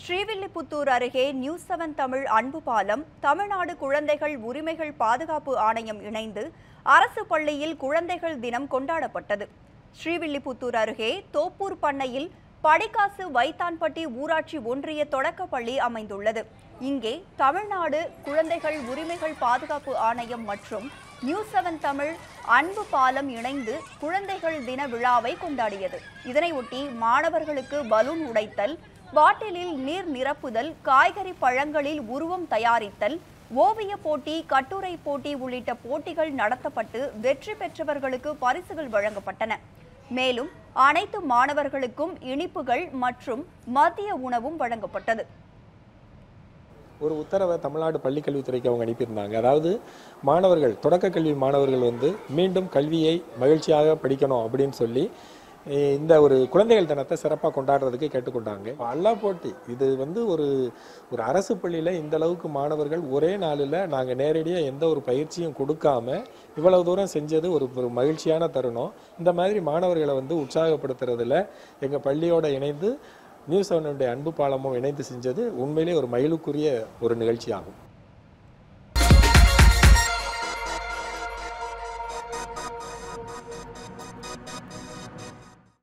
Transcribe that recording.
ஸ்ரீவில்லிபுத்தூர் அருகே news seven Tamil அன்பு பாலம் தமிழ்நாடு குழந்தைகள் உரிமைகள் பாதுகாப்பு ஆணையம் இணைந்து அரசு பள்ளியில் குழந்தைகள் தினம் கொண்டாடப்பட்டது ஸ்ரீவில்லிபுத்தூர் அருகே தோப்பூர் பண்ணையில் படிக்காசு வைத்தான்பட்டி ஊராட்சி ஒன்றிய தொடக்கப்பள்ளி அமைந்துள்ளது இங்கே தமிழ்நாடு குழந்தைகள் உரிமைகள் பாதுகாப்பு ஆணையம் மற்றும் நியூஸ் செவன் தமிழ் அன்பு பாலம் இணைந்து குழந்தைகள் தின விழாவை கொண்டாடியது இதனையொட்டி மாணவர்களுக்கு பலூன் உடைத்தல் பாட்டிலில் நீர் நிரப்புதல் காய்கறி பழங்களில் உருவம் தயாரித்தல் ஓவிய போட்டி கட்டுரை போட்டி உள்ளிட்ட போட்டிகள் நடத்தப்பட்டு வெற்றி பெற்றவர்களுக்கு பரிசுகள் வழங்கப்பட்டன மேலும் அனைத்து மாணவர்களுக்கும் இனிப்புகள் மற்றும் மதிய உணவும் வழங்கப்பட்டது ஒரு உத்தரவை தமிழ்நாடு பள்ளிக்கல்வித்துறைக்கு அவங்க அனுப்பியிருந்தாங்க அதாவது மாணவர்கள் தொடக்க கல்வி மாணவர்கள் வந்து மீண்டும் கல்வியை மகிழ்ச்சியாக படிக்கணும் அப்படின்னு சொல்லி eh, இந்த ஒரு குழந்தைகள் தினத்தை சிறப்பாக கொண்டாடுறதுக்கு கேட்டுக்கொண்டாங்க அல்லா போட்டி இது வந்து ஒரு ஒரு அரசு பள்ளியில் இந்த அளவுக்கு மாணவர்கள் ஒரே நாளில் நாங்கள் நேரடியாக எந்த ஒரு பயிற்சியும் கொடுக்காம இவ்வளவு தூரம் செஞ்சது ஒரு ஒரு மகிழ்ச்சியான தருணம் இந்த மாதிரி மாணவர்களை வந்து உற்சாகப்படுத்துறதுல எங்கள் பள்ளியோட இணைந்து நியூஸ் செவனுடைய அன்பு பாலமும் இணைந்து செஞ்சது உண்மையிலே ஒரு மகிழுக்குரிய ஒரு நிகழ்ச்சியாகும்